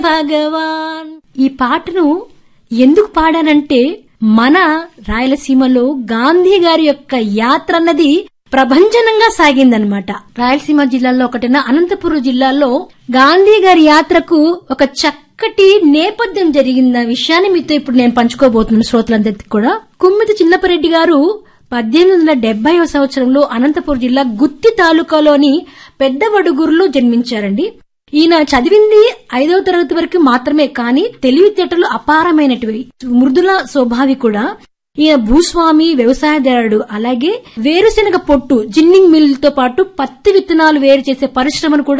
భగవాన్ ఈ పాటను ఎందుకు పాడానంటే మన రాయలసీమలో గాంధీ గారి యొక్క యాత్ర అన్నది ప్రభంజనంగా సాగిందనమాట రాయలసీమ జిల్లాలో ఒకటైన అనంతపురం జిల్లాలో గాంధీ గారి యాత్రకు ఒక చక్కటి నేపథ్యం జరిగిన విషయాన్ని మీతో ఇప్పుడు నేను పంచుకోబోతున్నాను శ్రోతలందరికీ కూడా కుమ్మిది చిన్నపరెడ్డి గారు పద్దెనిమిది వందల డెబ్బైవ సంవత్సరంలో అనంతపురం జిల్లా గుత్తి తాలూకాలోని పెద్దవడుగురులో జన్మించారండి ఈయన చదివింది ఐదవ తరగతి వరకు మాత్రమే కానీ తెలివితేటలు అపారమైనటివి మృదుల స్వభావి కూడా ఈయన భూస్వామి వ్యవసాయదారుడు అలాగే వేరుశెనగ పొట్టు జిన్నింగ్ మిల్ తో పాటు పత్తి విత్తనాలు వేరు చేసే పరిశ్రమను కూడా